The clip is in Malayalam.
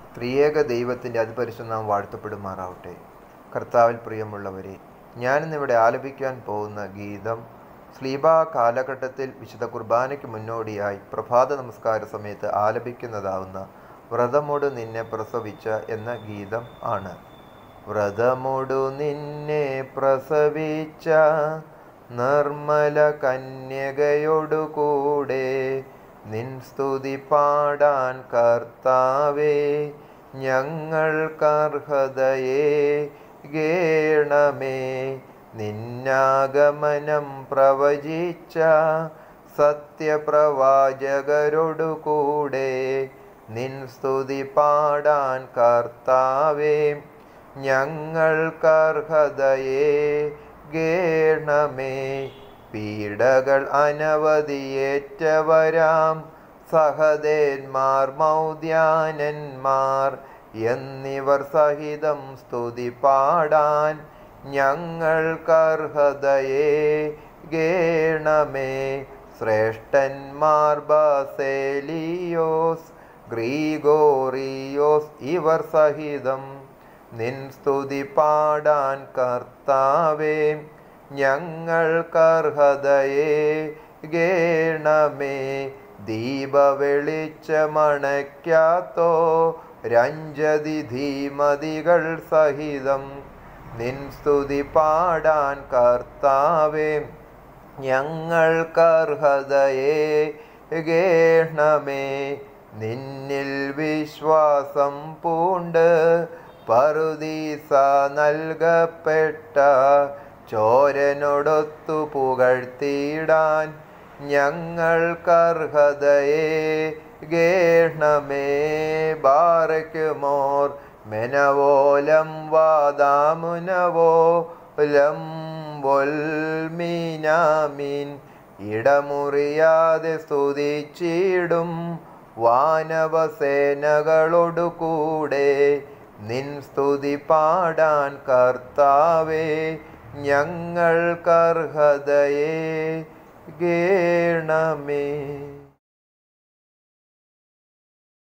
ത്രിയേക ദൈവത്തിൻ്റെ അതിപരിശുദ്ധം വാഴ്ത്തപ്പെടുമാറാവട്ടെ കർത്താവിൽ പ്രിയമുള്ളവരെ ഞാനിന്നിവിടെ ആലപിക്കാൻ പോകുന്ന ഗീതം സ്ലീബ കാലഘട്ടത്തിൽ വിശുദ്ധ കുർബാനയ്ക്ക് മുന്നോടിയായി പ്രഭാത നമസ്കാര സമയത്ത് ആലപിക്കുന്നതാവുന്ന വ്രതമോട് നിന്നെ പ്രസവിച്ച എന്ന ഗീതം ആണ് വ്രതമോടു നിന്നെ പ്രസവിച്ച നിർമ്മല കന്യകയോടുകൂടെ നിൻ സ്തുതി പാടാൻ കർത്താവേ ഞങ്ങൾക്കർഹതയെ ഗേണമേ നിന്നാഗമനം പ്രവചിച്ച സത്യപ്രവാചകരോടുകൂടെ നിൻ സ്തുതി പാടാൻ കർത്താവേ ഞങ്ങൾക്കർഹതയെ ഗേണമേ പീഡകൾ അനവധിയേറ്റവരാം സഹദേന്മാർ മൗദ്യാനന്മാർ എന്നിവർ സഹിതം സ്തുതി പാടാൻ ഞങ്ങൾക്കർഹതയെ ഗേണമേ ശ്രേഷ്ഠന്മാർ ബസേലിയോസ് ഗ്രീഗോറിയോസ് ഇവർ സഹിതം നിൻ സ്തുതി പാടാൻ കർത്താവേ ഞങ്ങൾക്കർഹതയെ ഗേണമേ ദീപവെളിച്ചമണയ്ക്കാത്തോ രഞ്ജതി ധീമതികൾ സഹിതം നിൻ സ്തുതി പാടാൻ കർത്താവേ ഞങ്ങൾക്കർഹതയെ ഗേണമേ നിന്നിൽ വിശ്വാസം പൂണ്ട് പറുദീസ നൽകപ്പെട്ട ചോരനൊടൊത്തു പുകഴ്ത്തിയിടാൻ ഞങ്ങൾക്കർഹതയെ ഗേണമേ ബാറയ്ക്കുമോർ മെനവോലം വാദാമുനവോ ലം വൊൽമീനാമീൻ ഇടമുറിയാതെ സ്തുതിച്ചിടും വാനവസേനകളോടുകൂടെ നിൻ സ്തുതി പാടാൻ കർത്താവേ ഞങ്ങൾക്കർഹതയെ ഗേണമേ